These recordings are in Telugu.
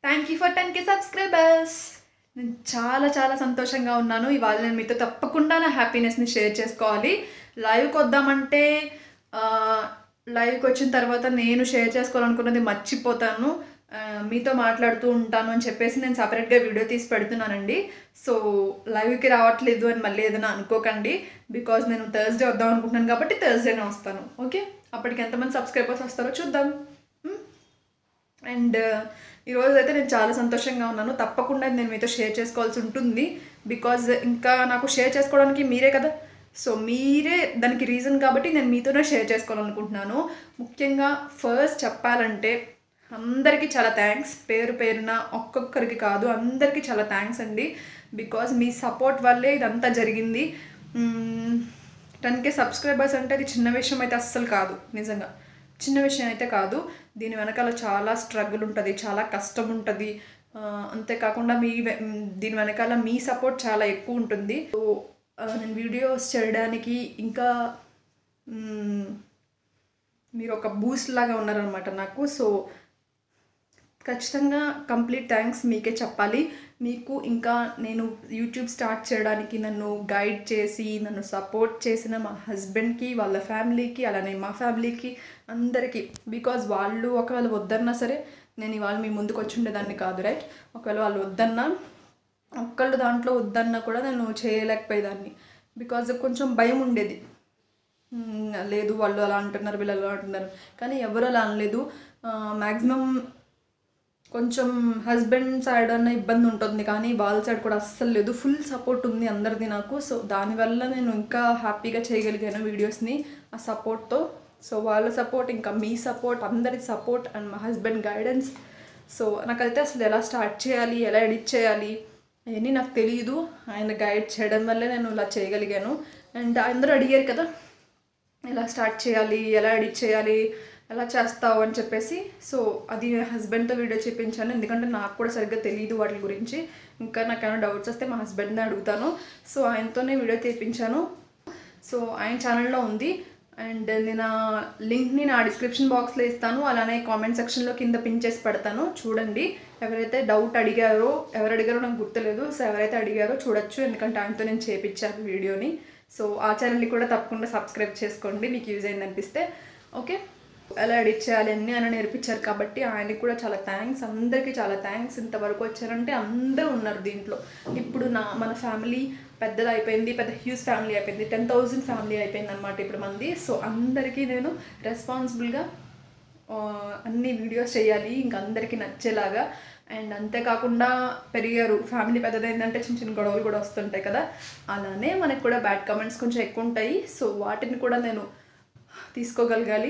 Thank you for ten K subscribers నేను చాలా చాలా సంతోషంగా ఉన్నాను ఇవాళ నేను మీతో తప్పకుండా నా హ్యాపీనెస్ని షేర్ చేసుకోవాలి లైవ్కి వద్దామంటే ఆ, లైవ్కి వచ్చిన తర్వాత నేను షేర్ చేసుకోవాలనుకున్నది మర్చిపోతాను ఆ, మీతో మాట్లాడుతూ ఉంటాను అని చెప్పేసి నేను సపరేట్గా వీడియో తీసి పెడుతున్నానండి సో లైవ్కి రావట్లేదు అని మళ్ళీ ఏదైనా అనుకోకండి బికాజ్ నేను థర్స్డే వద్దాం అనుకుంటున్నాను కాబట్టి థర్స్డేనే వస్తాను ఓకే అప్పటికి ఎంతమంది సబ్స్క్రైబర్స్ వస్తారో చూద్దాం మ్? అండ్ ఈరోజు అయితే నేను చాలా సంతోషంగా ఉన్నాను తప్పకుండా నేను మీతో షేర్ చేసుకోవాల్సి ఉంటుంది బికాజ్ ఇంకా నాకు షేర్ చేసుకోవడానికి మీరే కదా సో మీరే దానికి రీజన్ కాబట్టి నేను మీతోనే షేర్ చేసుకోవాలనుకుంటున్నాను ముఖ్యంగా ఫస్ట్ చెప్పాలంటే అందరికీ చాలా థ్యాంక్స్ పేరు పేరున ఒక్కొక్కరికి కాదు అందరికీ చాలా థ్యాంక్స్ అండి బికాజ్ మీ సపోర్ట్ వల్లే ఇదంతా జరిగింది టెన్ కే సబ్స్క్రైబర్స్ అంటే అది చిన్న విషయం అయితే అస్సలు కాదు నిజంగా చిన్న విషయం అయితే కాదు దీని వెనకాల చాలా స్ట్రగుల్ ఉంటుంది చాలా కష్టం ఉంటుంది ఆ, అంతేకాకుండా మీ వె- మ్, దీని వెనకాల మీ సపోర్ట్ చాలా ఎక్కువ ఉంటుంది సో ఆ, నేను వీడియోస్ చేయడానికి ఇంకా మ్, మీరు ఒక బూస్ట్ లాగా ఉన్నారనమాట నాకు సో ఖచ్చితంగా కంప్లీట్ థ్యాంక్స్ మీకే చెప్పాలి మీకు ఇంకా నేను యూట్యూబ్ స్టార్ట్ చేయడానికి నన్ను గైడ్ చేసి నన్ను సపోర్ట్ చేసిన మా హస్బెండ్కి వాళ్ళ ఫ్యామిలీకి అలానే మా ఫ్యామిలీకి అందరికీ బికాజ్ వాళ్ళు ఒకవేళ వద్దన్నా సరే నేను ఇవాళ మీ ముందుకు వచ్చి ఉండేదాన్ని కాదు రైట్ ఒకవేళ వాళ్ళు వద్దన్నా ఒక్కళ్ళు దాంట్లో వద్దన్నా కూడా నేను చేయలేకపోయేదాన్ని బికాజ్ కొంచెం భయం ఉండేది మ్మ్, లేదు వాళ్ళు అలా అంటున్నారు వీళ్ళు అలా అంటున్నారు కానీ ఎవరు అలా అనలేదు మ్యాక్సిమం కొంచెం హస్బెండ్ సైడ్ అన్న ఇబ్బంది ఉంటుంది కానీ వాళ్ళ సైడ్ కూడా అస్సలు లేదు ఫుల్ సపోర్ట్ ఉంది అందరిది నాకు సో దానివల్ల నేను ఇంకా హ్యాపీగా చేయగలిగాను వీడియోస్ని ఆ సపోర్ట్తో సో వాళ్ళ సపోర్ట్ ఇంకా మీ సపోర్ట్ అందరి సపోర్ట్ అండ్ మా హస్బెండ్ గైడెన్స్ సో నాకైతే అసలు ఎలా స్టార్ట్ చేయాలి ఎలా ఎడిట్ చేయాలి అవన్నీ నాకు తెలియదు ఆయన గైడ్ చేయడం వల్లే నేను ఇలా చేయగలిగాను అండ్ అందరూ అడిగారు కదా ఎలా స్టార్ట్ చేయాలి ఎలా ఎడిట్ చేయాలి ఎలా చేస్తావు అని చెప్పేసి సో అది హస్బెండ్తో వీడియో చేయించాను ఎందుకంటే నాకు కూడా సరిగ్గా తెలియదు వాటి గురించి ఇంకా నాకు ఏమైనా డౌట్స్ వస్తే మా హస్బెండ్ని అడుగుతాను సో ఆయనతోనే వీడియో చేయించాను సో ఆయన ఛానల్లో ఉంది అండ్ నేను ఆ లింక్ని నా డిస్క్రిప్షన్ బాక్స్లో ఇస్తాను అలానే కామెంట్ సెక్షన్లో కింద పిన్ చేసి పెడతాను చూడండి ఎవరైతే డౌట్ అడిగారో ఎవరు అడిగారో నాకు గుర్తులేదు సో ఎవరైతే అడిగారో చూడొచ్చు ఎందుకంటే ఆయనతో నేను చేపించాను వీడియోని సో ఆ ఛానల్ని కూడా తప్పకుండా సబ్స్క్రైబ్ చేసుకోండి మీకు యూజ్ అయింది అనిపిస్తే ఓకే ఎలా ఎడిట్ చేయాలి అన్నీ ఆయన నేర్పించారు కాబట్టి ఆయనకి కూడా చాలా థ్యాంక్స్ అందరికీ చాలా థ్యాంక్స్ ఇంతవరకు వచ్చారంటే అందరూ ఉన్నారు దీంట్లో ఇప్పుడు నా మన ఫ్యామిలీ పెద్దది అయిపోయింది పెద్ద హ్యూజ్ ఫ్యామిలీ అయిపోయింది టెన్ థౌజండ్ ఫ్యామిలీ అయిపోయింది అనమాట ఇప్పుడు మంది సో అందరికీ నేను రెస్పాన్సిబుల్గా ఆ, అన్ని వీడియోస్ చేయాలి ఇంకా అందరికీ నచ్చేలాగా అండ్ అంతేకాకుండా పెరిగారు ఫ్యామిలీ పెద్దదైందంటే చిన్న చిన్న గొడవలు కూడా వస్తుంటాయి కదా అలానే మనకు కూడా బ్యాడ్ కామెంట్స్ కొంచెం ఎక్కువ ఉంటాయి సో వాటిని కూడా నేను తీసుకోగలగాలి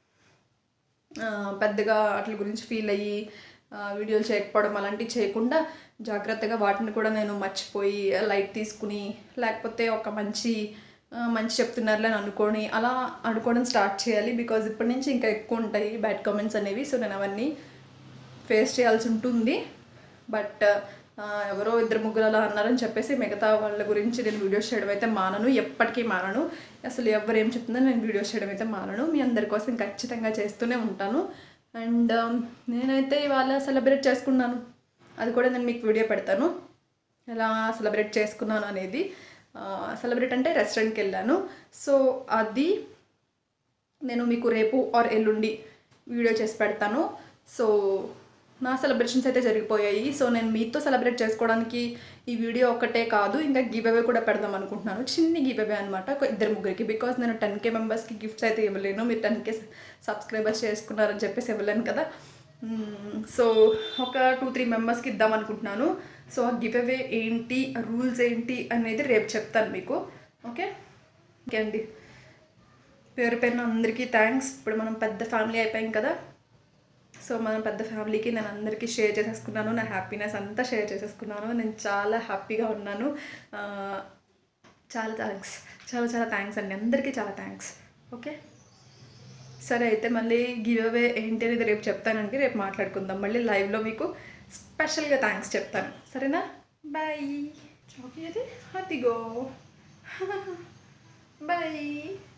ఆ, పెద్దగా వాటి గురించి ఫీల్ అయ్యి ఆ, వీడియోలు చేయకపోవడం అలాంటివి చేయకుండా జాగ్రత్తగా వాటిని కూడా నేను మర్చిపోయి లైట్ తీసుకుని లేకపోతే ఒక మంచి ఆ, మంచి చెప్తున్నారులే అని అనుకొని అలా అనుకోవడం స్టార్ట్ చేయాలి బికాజ్ ఇప్పటి నుంచి ఇంకా ఎక్కువ ఉంటాయి బ్యాడ్ కామెంట్స్ అనేవి సో నేను అవన్నీ ఫేస్ చేయాల్సి ఉంటుంది బట్ ఎవరో ఇద్దరు ముగ్గురు అలా అన్నారని చెప్పేసి మిగతా వాళ్ళ గురించి నేను వీడియోస్ చేయడం అయితే మానను ఎప్పటికీ మానను అసలు ఎవరు ఏం చెప్తుందో నేను వీడియోస్ చేయడం అయితే మానను మీ అందరి కోసం ఖచ్చితంగా చేస్తూనే ఉంటాను అండ్ నేనైతే ఇవాళ సెలబ్రేట్ చేసుకున్నాను అది కూడా నేను మీకు వీడియో పెడతాను ఎలా సెలబ్రేట్ చేసుకున్నాను అనేది సెలబ్రేట్ అంటే రెస్టారెంట్కి వెళ్ళాను సో అది నేను మీకు రేపు ఆర్ ఎల్లుండి వీడియో చేసి పెడతాను సో నా సెలబ్రేషన్స్ అయితే జరిగిపోయాయి సో నేను మీతో సెలబ్రేట్ చేసుకోవడానికి ఈ వీడియో ఒక్కటే కాదు ఇంకా గివ్ అవే కూడా పెడదాం అనుకుంటున్నాను చిన్ని గివ్ అవే అనమాట ఒక ఇద్దరు ముగ్గురికి బికాజ్ నేను టెన్ కే మెంబర్స్కి గిఫ్ట్స్ అయితే ఇవ్వలేను మీరు టెన్ కే సబ్స్క్రైబర్స్ చేసుకున్నారని చెప్పేసి ఇవ్వలేను కదా సో ఒక టూ త్రీ మెంబర్స్కి ఇద్దాం అనుకుంటున్నాను సో ఆ గివ్ అవే ఏంటి రూల్స్ ఏంటి అనేది రేపు చెప్తాను మీకు ఓకే ఓకే అండి పేరు పేరున అందరికీ థ్యాంక్స్ ఇప్పుడు మనం పెద్ద ఫ్యామిలీ అయిపోయాం కదా సో మనం పెద్ద ఫ్యామిలీకి నేను అందరికీ షేర్ చేసేసుకున్నాను నా హ్యాపీనెస్ అంతా షేర్ చేసేసుకున్నాను నేను చాలా హ్యాపీగా ఉన్నాను ఆ, చాలా థ్యాంక్స్ చాలా చాలా థ్యాంక్స్ అండి అందరికీ చాలా థ్యాంక్స్ ఓకే సరే అయితే మళ్ళీ గివ్ అవే ఏంటి అనేది రేపు చెప్తానండి రేపు మాట్లాడుకుందాం మళ్ళీ లైవ్లో మీకు స్పెషల్గా థ్యాంక్స్ చెప్తాను సరేనా బాయ్ చాకీ అది అదిగో బాయ్